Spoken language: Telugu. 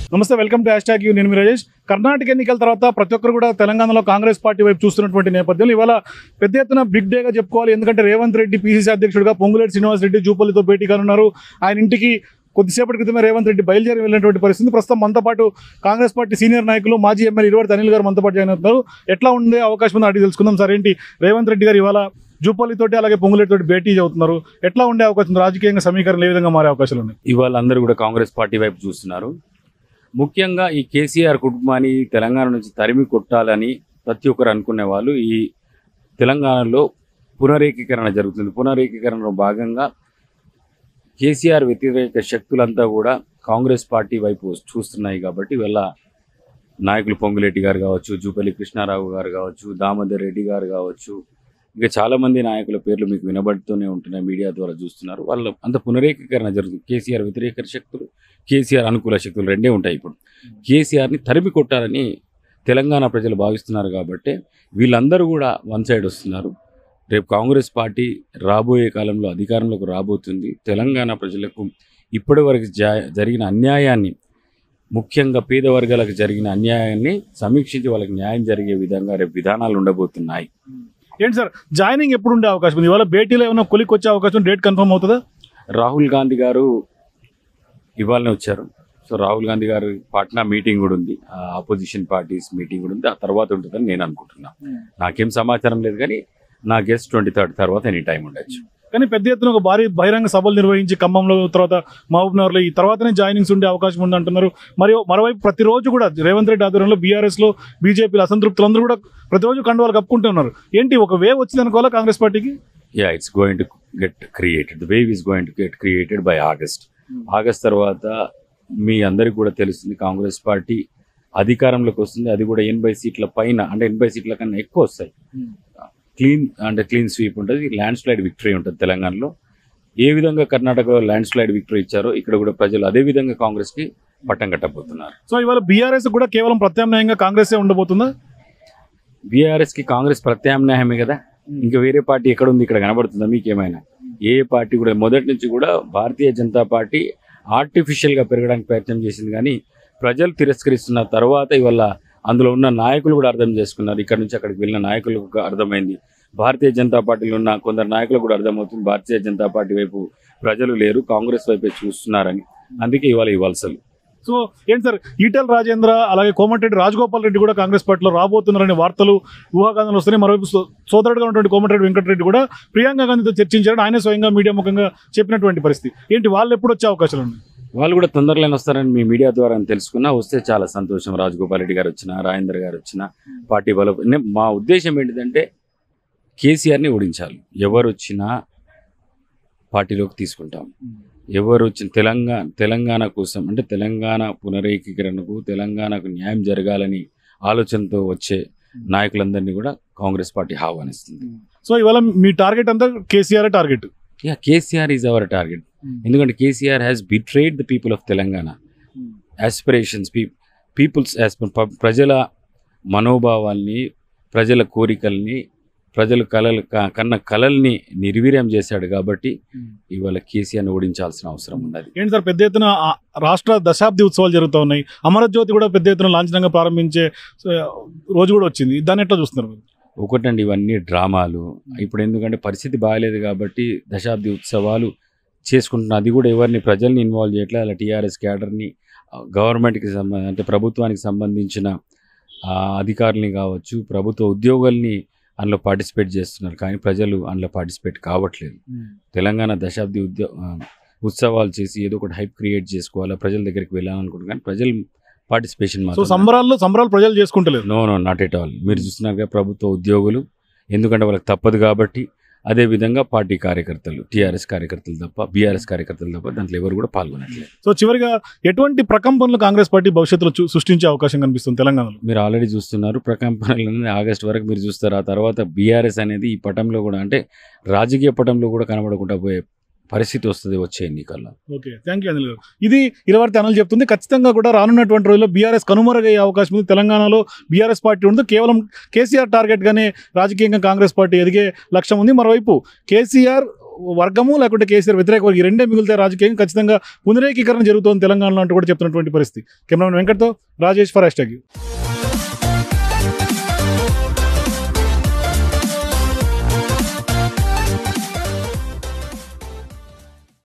నమస్తే welcome to hashtag U నేను మీ రాజేష్ కర్ణాటక ఎన్నికల తర్వాత ప్రతి ఒక్కరు కూడా తెలంగాణలో కాంగ్రెస్ పార్టీ వైపు చూస్తున్నటువంటి నేపథ్యంలో ఇవాళ పెద్ద ఎత్తున బిగ్ డేగా చెప్పుకోవాలి ఎందుకంటే రేవంత్ రెడ్డి పీసీసీ అధ్యక్షుడిగా పొంగులేటి శ్రీనివాస్ రెడ్డి జూపల్లితో భేటీ కానున్నారు ఆయన ఇంటికి కొద్దిసేపటి క్రితమే రేవంత్ రెడ్డి బయలుదేరి వెళ్ళినటువంటి పరిస్థితి ప్రస్తుతం మనతో పాటు కాంగ్రెస్ పార్టీ సీనియర్ నాయకులు మాజీ ఎమ్మెల్యే ఇరువడి అనిల్ గారు మనతో పాటు జాయిన్ అవుతున్నారు ఎట్లా ఉండే అవకాశం ఉందో అడిగి తెలుసుకుందాం సార్ ఏంటి రేవంత్ రెడ్డి గారు ఇవాళ జూపల్లితోటి అలాగే పొంగులేటితోటి భేటీ అవుతున్నారు ఎట్లా ఉండే అవకాశం ఉంది? రాజకీయంగా సమీకరణ ఏ విధంగా మారే అవకాశాలు ఉన్నాయి ఇవాళ అందరూ కూడా కాంగ్రెస్ పార్టీ వైపు చూస్తున్నారు ముఖ్యంగా ఈ కేసీఆర్ కుటుంబాన్ని తెలంగాణ నుంచి తరిమి కొట్టాలని ప్రతి ఒక్కరు అనుకునే వాళ్ళు ఈ తెలంగాణలో పునరేకీకరణ జరుగుతుంది పునరేకీకరణలో భాగంగా కేసీఆర్ వ్యతిరేక శక్తులంతా కూడా కాంగ్రెస్ పార్టీ వైపు చూస్తున్నాయి కాబట్టి వీళ్ళ నాయకులు పొంగులేటి గారు కావచ్చు జూపల్లి కృష్ణారావు గారు కావచ్చు దామోదర్ రెడ్డి గారు కావచ్చు ఇంకా చాలా మంది నాయకుల పేర్లు మీకు వినబడుతూనే ఉంటున్నాయి మీడియా ద్వారా చూస్తున్నారు వాళ్ళు అంత పునరేకీకరణ జరుగుతుంది కేసీఆర్ వ్యతిరేక శక్తులు కేసీఆర్ అనుకూల శక్తులు రెండే ఉంటాయి ఇప్పుడు కేసీఆర్ని తరిమి కొట్టాలని తెలంగాణ ప్రజలు భావిస్తున్నారు కాబట్టి వీళ్ళందరూ కూడా వన్ సైడ్ వస్తున్నారు రేపు కాంగ్రెస్ పార్టీ రాబోయే కాలంలో అధికారంలోకి రాబోతుంది తెలంగాణ ప్రజలకు ఇప్పటివరకు జా జరిగిన అన్యాయాన్ని ముఖ్యంగా పేద వర్గాలకు జరిగిన అన్యాయాన్ని సమీక్షించి వాళ్ళకి న్యాయం జరిగే విధంగా రేపు విధానాలు ఉండబోతున్నాయి ఏంటి సార్ జాయినింగ్ ఎప్పుడు ఉండే అవకాశం ఉంది ఇవాళ భేటీలో ఏమైనా కొలిక్ వచ్చే అవకాశం డేట్ కన్ఫర్మ్ అవుతుందా రాహుల్ గాంధీ గారు ఇవాళనే వచ్చారు సో రాహుల్ గాంధీ గారు పాట్నా మీటింగ్ కూడా ఉంది ఆపోజిషన్ పార్టీస్ మీటింగ్ కూడా ఉంది ఆ తర్వాత ఉంటుందని నేను అనుకుంటున్నా నాకేం సమాచారం లేదు కానీ నా గెస్ట్ ట్వంటీ థర్డ్ తర్వాత ఎనీ టైం ఉండొచ్చు కానీ పెద్ద ఎత్తున ఒక భారీ బహిరంగ సభలు నిర్వహించి ఖమ్మంలో తర్వాత మహబూబ్నగర్లో ఈ తర్వాతనే జాయినింగ్స్ ఉండే అవకాశం ఉంది అంటున్నారు మరియు మరోవైపు ప్రతిరోజు కూడా రేవంత్ రెడ్డి ఆధ్వర్యంలో బీఆర్ఎస్ లో బీజేపీలో అసంతృప్తులందరూ కూడా ప్రతిరోజు కండువాలు కప్పుకుంటున్నారు ఏంటి ఒక వేవ్ వచ్చింది అనుకోవాలా కాంగ్రెస్ పార్టీకి yeah it's going to get created the wave is going to get created by August August తర్వాత మీ అందరికి కూడా తెలుస్తుంది కాంగ్రెస్ పార్టీ అధికారంలోకి వస్తుంది అది కూడా ఎనభై సీట్ల పైన అంటే ఎనభై సీట్ల కన్నా ఎక్కువ వస్తాయి క్లీన్ అంటే క్లీన్ స్వీప్ ఉంటుంది ల్యాండ్ స్లైడ్ విక్టరీ ఉంటుంది తెలంగాణలో ఏ విధంగా కర్ణాటకలో ల్యాండ్ స్లైడ్ విక్టరీ ఇచ్చారో ఇక్కడ కూడా ప్రజలు అదే విధంగా కాంగ్రెస్కి పట్టం కట్టబోతున్నారు సో ఇవాళ బీఆర్ఎస్ కూడా కేవలం ప్రత్యామ్నాయంగా కాంగ్రెస్ ఉండబోతుందా బీఆర్ఎస్కి కాంగ్రెస్ ప్రత్యామ్నాయమే కదా ఇంకా వేరే పార్టీ ఎక్కడ ఉంది ఇక్కడ కనబడుతుందా మీకేమైనా ఏ పార్టీ కూడా మొదటి నుంచి కూడా భారతీయ జనతా పార్టీ ఆర్టిఫిషియల్గా పెరగడానికి ప్రయత్నం చేసింది కానీ ప్రజలు తిరస్కరిస్తున్న తర్వాత ఇవాళ అందులో ఉన్న నాయకులు కూడా అర్థం చేసుకున్నారు ఇక్కడ నుంచి అక్కడికి వెళ్ళిన నాయకులకు కూడా అర్థమైంది భారతీయ జనతా పార్టీలో ఉన్న కొందరు నాయకులకు కూడా అర్థమవుతుంది భారతీయ జనతా పార్టీ వైపు ప్రజలు లేరు కాంగ్రెస్ వైపే చూస్తున్నారని అందుకే ఇవాళ ఈ వలసలు సో ఏంటి సార్ ఈటెల రాజేంద్ర అలాగే కోమటిరెడ్డి రాజగోపాల్ రెడ్డి కూడా కాంగ్రెస్ పార్టీలో రాబోతున్నారనే వార్తలు ఊహాగానాలు వస్తున్నాయి మరోవైపు సో- సోదరుడుగా ఉన్నటువంటి కోమటిరెడ్డి వెంకటరెడ్డి కూడా ప్రియాంక గాంధీతో చర్చించారని ఆయన స్వయంగా మీడియా ముఖంగా చెప్పినటువంటి పరిస్థితి ఏంటి వాళ్ళు ఎప్పుడు వచ్చే అవకాశాలు ఉన్నాయి వాళ్ళు కూడా తొందరలోనే వస్తారని మీ మీడియా ద్వారా తెలుసుకున్నా వస్తే చాలా సంతోషం రాజగోపాల్ రెడ్డి గారు వచ్చిన రాజేంద్ర గారు వచ్చిన పార్టీ బల నే- మా ఉద్దేశం ఏంటిదంటే కేసీఆర్ని ఓడించాలి ఎవరు వచ్చినా పార్టీలోకి తీసుకుంటాం ఎవరు వచ్చిన తెలంగాణ తెలంగాణ కోసం అంటే తెలంగాణ పునరేకీకరణకు తెలంగాణకు న్యాయం జరగాలని ఆలోచనతో వచ్చే నాయకులందరినీ కూడా కాంగ్రెస్ పార్టీ ఆహ్వానిస్తుంది సో ఇవాళ మీ టార్గెట్ అంతా KCR target yeah KCR is our target ఎందుకంటే KCR has betrayed the people of Telangana aspirations p peoples ప్రజల మనోభావాల్ని ప్రజల కోరికల్ని ప్రజల కలలు క- కన్న కలల్ని నిర్వీర్యం చేశాడు కాబట్టి ఇవాళ కేసీఆర్ని ఓడించాల్సిన అవసరం ఉన్నది ఏంటి సార్ పెద్ద ఎత్తున ఆ రాష్ట్ర దశాబ్ది ఉత్సవాలు జరుగుతూ ఉన్నాయి అమరజ్యోతి కూడా పెద్ద ఎత్తున లాంఛనంగా ప్రారంభించే ఆ, రోజు కూడా వచ్చింది దాన్ని ఎట్లా చూస్తున్నారు మీరు? ఒకటండి ఇవన్నీ డ్రామాలు ఇప్పుడు ఎందుకంటే పరిస్థితి బాగాలేదు కాబట్టి దశాబ్ది ఉత్సవాలు చేసుకుంటున్న అది కూడా ఎవరిని ప్రజల్ని ఇన్వాల్వ్ చేయట్లేదు అలా టీఆర్ఎస్ క్యాడర్ని గవర్నమెంట్కి సంబంధ అంటే ప్రభుత్వానికి సంబంధించిన ఆ, అధికారుల్ని కావచ్చు ప్రభుత్వ ఉద్యోగుల్ని అందులో పార్టిసిపేట్ చేస్తున్నారు కానీ ప్రజలు అందులో పార్టిసిపేట్ కావట్లేదు తెలంగాణ దశాబ్ది ఉద్యో ఆ, ఉత్సవాలు చేసి ఏదో ఒకటి హైప్ క్రియేట్ చేసుకోవాలా ప్రజల దగ్గరికి వెళ్ళాలనుకుంటున్నారు కానీ ప్రజలు పార్టిసిపేషన్ సో మాత్రం సంబరాల్లో సంబరాలు ప్రజలు చేసుకుంటలేరు no no not at all మీరు చూస్తున్నారుగా ప్రభుత్వ ఉద్యోగులు ఎందుకంటే వాళ్ళకి తప్పదు కాబట్టి అదే విధంగా పార్టీ కార్యకర్తలు టీఆర్ఎస్ కార్యకర్తలు తప్ప బీఆర్ఎస్ కార్యకర్తలు తప్ప దాంట్లో ఎవరు కూడా పాల్గొనట్లేదు సో చివరిగా ఎటువంటి ప్రకంపనలు కాంగ్రెస్ పార్టీ భవిష్యత్తులో చూ- సృష్టించే అవకాశం కనిపిస్తుంది తెలంగాణలో మీరు ఆల్రెడీ చూస్తున్నారు ప్రకంపనలు అనేది ఆగస్ట్ వరకు మీరు చూస్తారు ఆ తర్వాత బీఆర్ఎస్ అనేది ఈ పటంలో కూడా అంటే రాజకీయ పటంలో కూడా కనబడకుండా పోయే పరిస్థితి వస్తుంది వచ్చే ఎన్నికల్లో ఓకే థ్యాంక్ యూ అనిల్ గారు ఇది ఇరవై అనిల్ చెప్తుంది ఖచ్చితంగా కూడా రానున్నటువంటి రోజుల్లో బీఆర్ఎస్ కనుమరుగయ్యే అవకాశం ఉంది తెలంగాణలో బీఆర్ఎస్ పార్టీ ఉండదు కేవలం కేసీఆర్ టార్గెట్ గానే రాజకీయంగా కాంగ్రెస్ పార్టీ ఎదిగే లక్ష్యం ఉంది మరోవైపు కేసీఆర్ వర్గము లేకుంటే కేసీఆర్ వ్యతిరేక వర్గం ఈ రెండే మిగిలితే రాజకీయం ఖచ్చితంగా పునరేకీకరణ జరుగుతోంది తెలంగాణలో అంటూ కూడా చెప్తున్నటువంటి పరిస్థితి కెమెరామెన్ వెంకట్తో రాజేష్ ఫర్ హ్యాష్ ట్యాగ్